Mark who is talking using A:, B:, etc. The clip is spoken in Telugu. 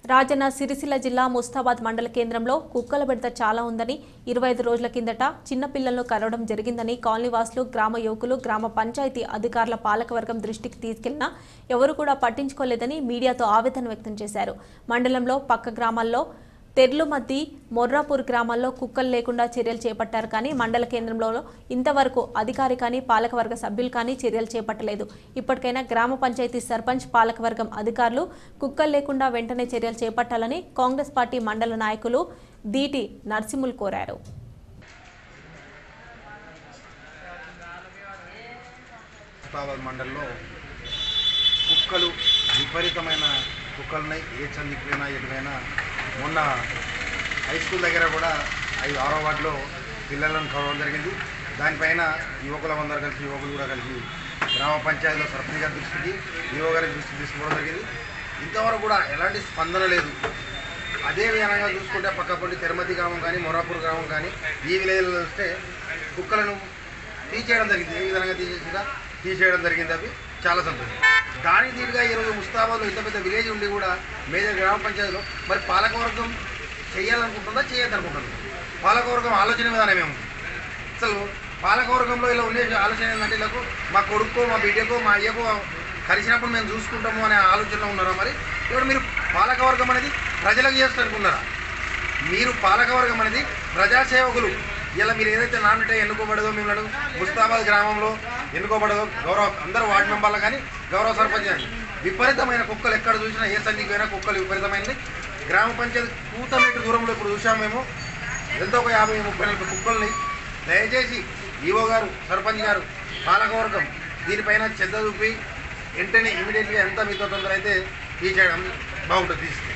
A: రాజన్న సిరిసిల్ల జిల్లా ముస్తాబాద్ మండల కేంద్రంలో కుక్కల బెడత చాలా ఉందని ఇరవై ఐదు రోజుల కిందట చిన్న పిల్లలను కరవడం జరిగిందని కాలనీవాసులు గ్రామ యువకులు గ్రామ పంచాయతీ అధికారుల పాలకవర్గం దృష్టికి తీసుకెళ్లినా ఎవరు కూడా పట్టించుకోలేదని మీడియాతో ఆవేదన వ్యక్తం చేశారు మండలంలో పక్క గ్రామాల్లో తెర్లుమద్ది మొర్రాపూర్ గ్రామాల్లో కుక్కలు లేకుండా చర్యలు చేపట్టారు కానీ మండల కేంద్రంలో ఇంతవరకు అధికారి కానీ పాలకవర్గ సభ్యులు కానీ చర్యలు చేపట్టలేదు ఇప్పటికైనా గ్రామ పంచాయతీ సర్పంచ్ పాలకవర్గం అధికారులు కుక్కలు లేకుండా వెంటనే చర్యలు చేపట్టాలని కాంగ్రెస్ పార్టీ మండల నాయకులు దీటి నరసింహులు కోరారు
B: ముస్తాబాద్ మండలంలో కుక్కలు విపరీతమైన కుక్కలు ఉన్నాయి ఏ చందిపోయినా ఎటువైనా మొన్న హై స్కూల్ దగ్గర కూడా ఐదు ఆరో వార్డులో పిల్లలను కలవడం జరిగింది దానిపైన యువకుల అందరూ కలిసి యువకులు కూడా కలిసి గ్రామ పంచాయతీలో సర్పంచ్ గారి దృష్టికి యువ గారి దృష్టికి తీసుకోవడం జరిగింది ఇంతవరకు కూడా ఎలాంటి స్పందన లేదు అదే విధంగా చూసుకుంటే పక్కపల్లి తిరుమతి గ్రామం కానీ మొరాపూర్ గ్రామం కానీ ఈ విలేజ్లో చూస్తే కుక్కలను తీసేయడం జరిగింది ఏ విధంగా తీసేసినా తీసేయడం జరిగింది అవి చాలా సంతోషం దానికి దీటుగా ఈరోజు ముస్తాబాద్లో ఇంత పెద్ద విలేజ్ ఉండి కూడా మేజర్ గ్రామ పంచాయతీలో మరి పాలకవర్గం చేయాలనుకుంటుందా చేయొద్దనుకుంటుందా పాలకవర్గం ఆలోచన విధానం ఏముంది అసలు పాలకవర్గంలో ఇలా ఉండే ఆలోచన ఏంటంటే వీళ్ళకు మా కొడుకో మా బిడ్డకో మా అయ్యకో కలిసినప్పుడు మేము చూసుకుంటాము అనే ఆలోచనలో ఉన్నారా మరి ఇప్పుడు మీరు పాలకవర్గం అనేది ప్రజలకు చేస్తారనుకున్నారా మీరు పాలకవర్గం అనేది ప్రజాసేవకులు ఇలా మీరు ఏదైతే నామినేట్ ఎన్నుకోబడదో మిమ్మల్ని ముస్తాబాద్ గ్రామంలో ఎన్నుకోబడదో గౌరవ అందరూ వార్డు మెంబర్లు కానీ గౌరవ సర్పంచ్ కానీ విపరీతమైన కుక్కలు ఎక్కడ చూసినా ఏ సంధికి పోయినా కుక్కలు విపరీతమైనది గ్రామ పంచాయతీ కూత మీటర్ దూరంలో ఇప్పుడు చూసాం మేము ఎంతో ఒక యాభై ముప్పై నలభై కుక్కల్ని దయచేసి ఈవో గారు సర్పంచ్ గారు పాలకవర్గం దీనిపైన శ్రద్ధ చూపి వెంటనే ఇమీడియట్గా ఎంత మీతో తొందర అయితే తీసేయడం బాగుంటుంది తీసి